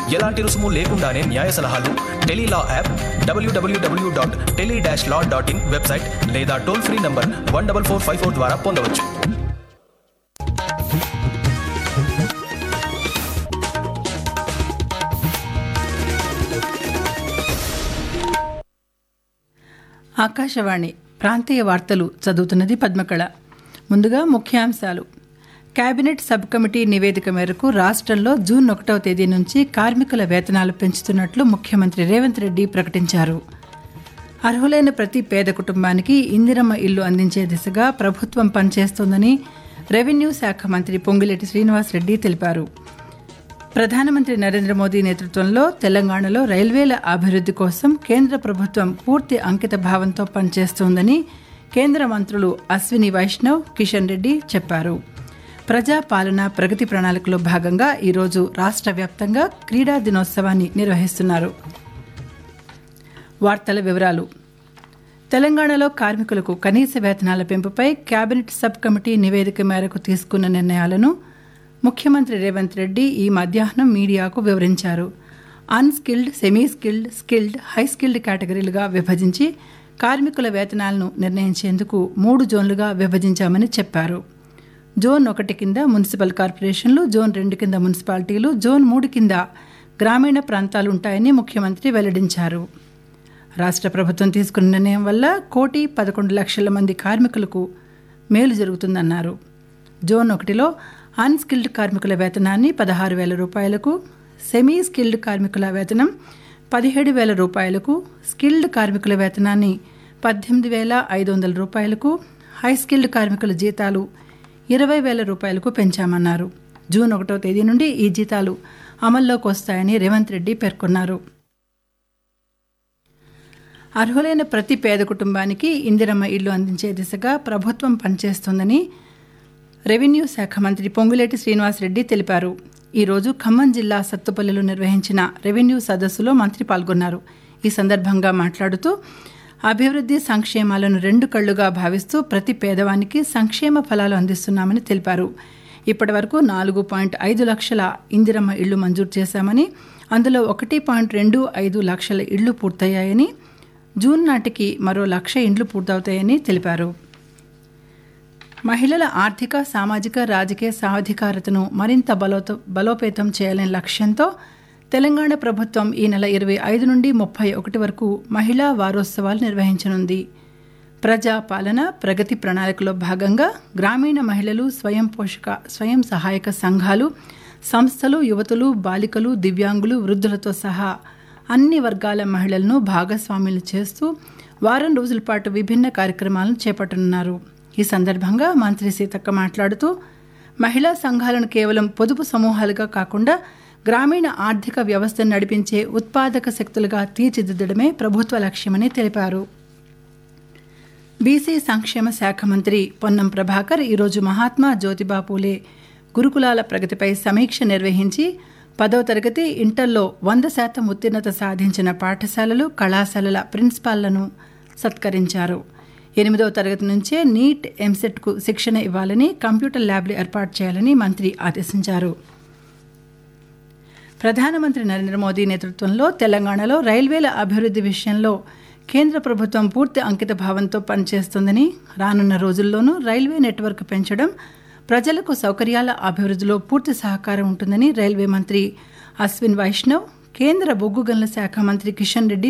ఎలాంటి రుసుము లేకుండానే న్యాయ సలహాలు టెలీలా యాప్ డబ్ల్యూడబ్ల్యూడబ్ల్యూ dot tele dash law dot in website లేదా toll free number one double four five four ద్వారా పొందవచ్చు ఆకాశవాణి ప్రాంతీయ వార్తలు చదువుతున్నది పద్మకళ ముందుగా ముఖ్యాంశాలు కేబినెట్ సబ్ కమిటీ నివేదిక మేరకు రాష్ట్రంలో జూన్ ఒకటవ తేదీ నుంచి కార్మికుల వేతనాలు పెంచుతున్నట్లు ముఖ్యమంత్రి రేవంత్ రెడ్డి ప్రకటించారు అర్హులైన ప్రతి పేద కుటుంబానికి ఇందిరమ్మ ఇల్లు అందించే దిశగా ప్రభుత్వం పనిచేస్తోందని రెవెన్యూ శాఖ మంత్రి పొంగిరెడ్డి శ్రీనివాసరెడ్డి తెలిపారు ప్రధానమంత్రి నరేంద్ర మోదీ నేతృత్వంలో తెలంగాణలో రైల్వేల అభివృద్ధి కోసం కేంద్ర ప్రభుత్వం పూర్తి అంకిత భావంతో పనిచేస్తోందని కేంద్ర మంత్రులు అశ్విని వైష్ణవ్ కిషన్ రెడ్డి చెప్పారు ప్రజా పాలన ప్రగతి ప్రణాళికలో భాగంగా ఈరోజు రాష్ట్ర వ్యాప్తంగా క్రీడా దినోత్సవాన్ని నిర్వహిస్తున్నారు వార్తల వివరాలు తెలంగాణలో కార్మికులకు కనీస వేతనాల పెంపుపై కేబినెట్ సబ్ కమిటీ నివేదిక మేరకు తీసుకున్న నిర్ణయాలను ముఖ్యమంత్రి రేవంత్ రెడ్డి ఈ మధ్యాహ్నం మీడియాకు వివరించారు unskilled semi skilled skilled high skilled కేటగిరీలుగా విభజించి కార్మికుల వేతనాలను నిర్ణయించేందుకు మూడు జోన్లుగా విభజించామని చెప్పారు జోన్ ఒకటి కింద మున్సిపల్ కార్పొరేషన్లు జోన్ రెండు కింద మున్సిపాలిటీలు జోన్ మూడు కింద గ్రామీణ ప్రాంతాలు ఉంటాయని ముఖ్యమంత్రి వెల్లడించారు రాష్ట్ర ప్రభుత్వం తీసుకున్న నిర్ణయం వల్ల కోటి పదకొండు లక్షల మంది కార్మికులకు మేలు జరుగుతుందన్నారు జోన్ ఒకటిలో అన్స్కిల్డ్ కార్మికుల వేతనాన్ని పదహారు వేల రూపాయలకు సెమీ స్కిల్డ్ కార్మికుల వేతనం పదిహేడు వేల రూపాయలకు స్కిల్డ్ కార్మికుల వేతనాన్ని పద్దెనిమిది వేల ఐదు వందల రూపాయలకు హై స్కిల్డ్ కార్మికుల జీతాలు ఇరవై వేల రూపాయలకు పెంచామన్నారు జూన్ ఒకటో తేదీ నుండి ఈ జీతాలు అమల్లోకి వస్తాయని రేవంత్ రెడ్డి పేర్కొన్నారు అర్హులైన ప్రతి పేద కుటుంబానికి ఇందిరమ్మ ఇల్లు అందించే దిశగా ప్రభుత్వం పనిచేస్తోందని రెవెన్యూ శాఖ మంత్రి పొంగులేటి శ్రీనివాసరెడ్డి తెలిపారు ఈరోజు ఖమ్మం జిల్లా సత్తుపల్లిలో నిర్వహించిన రెవెన్యూ సదస్సులో మంత్రి పాల్గొన్నారు ఈ సందర్భంగా మాట్లాడుతూ అభివృద్ధి సంక్షేమాలను రెండు కళ్లుగా భావిస్తూ ప్రతి పేదవానికి సంక్షేమ ఫలాలు అందిస్తున్నామని తెలిపారు ఇప్పటి వరకు నాలుగు పాయింట్ ఐదు లక్షల ఇందిరమ్మ ఇళ్లు మంజూరు చేశామని అందులో ఒకటి పాయింట్ రెండు ఐదు లక్షల ఇళ్లు పూర్తయ్యాయని జూన్ నాటికి మరో లక్ష ఇండ్లు పూర్తవుతాయని తెలిపారు మహిళల ఆర్థిక సామాజిక రాజకీయ సాధికారతను మరింత బలోత బలోపేతం చేయాలనే లక్ష్యంతో తెలంగాణ ప్రభుత్వం ఈ నెల ఇరవై ఐదు నుండి ముప్పై ఒకటి వరకు మహిళా వారోత్సవాలు నిర్వహించనుంది ప్రజా పాలన ప్రగతి ప్రణాళికలో భాగంగా గ్రామీణ మహిళలు స్వయం పోషక స్వయం సహాయక సంఘాలు సంస్థలు యువతులు బాలికలు దివ్యాంగులు వృద్ధులతో సహా అన్ని వర్గాల మహిళలను భాగస్వాములు చేస్తూ వారం రోజుల పాటు విభిన్న కార్యక్రమాలను చేపట్టనున్నారు ఈ సందర్భంగా మంత్రి సీతక్క మాట్లాడుతూ మహిళా సంఘాలను కేవలం పొదుపు సమూహాలుగా కాకుండా గ్రామీణ ఆర్థిక వ్యవస్థను నడిపించే ఉత్పాదక శక్తులుగా తీర్చిదిద్దడమే ప్రభుత్వ లక్ష్యమని తెలిపారు బీసీ సంక్షేమ శాఖ మంత్రి పొన్నం ప్రభాకర్ ఈరోజు మహాత్మా జ్యోతిబా పూలే గురుకులాల ప్రగతిపై సమీక్ష నిర్వహించి పదవ తరగతి ఇంటర్లో వంద శాతం ఉత్తీర్ణత సాధించిన పాఠశాలలు కళాశాలల ప్రిన్సిపాల్లను సత్కరించారు ఎనిమిదవ తరగతి నుంచే నీట్ ఎంసెట్కు శిక్షణ ఇవ్వాలని కంప్యూటర్ ల్యాబ్లు ఏర్పాటు చేయాలని మంత్రి ఆదేశించారు ప్రధానమంత్రి నరేంద్ర మోదీ నేతృత్వంలో తెలంగాణలో రైల్వేల అభివృద్ధి విషయంలో కేంద్ర ప్రభుత్వం పూర్తి అంకిత భావంతో పనిచేస్తుందని రానున్న రోజుల్లోనూ రైల్వే నెట్వర్క్ పెంచడం ప్రజలకు సౌకర్యాల అభివృద్ధిలో పూర్తి సహకారం ఉంటుందని రైల్వే మంత్రి అశ్విన్ వైష్ణవ్ కేంద్ర బొగ్గు గనుల శాఖ మంత్రి కిషన్ రెడ్డి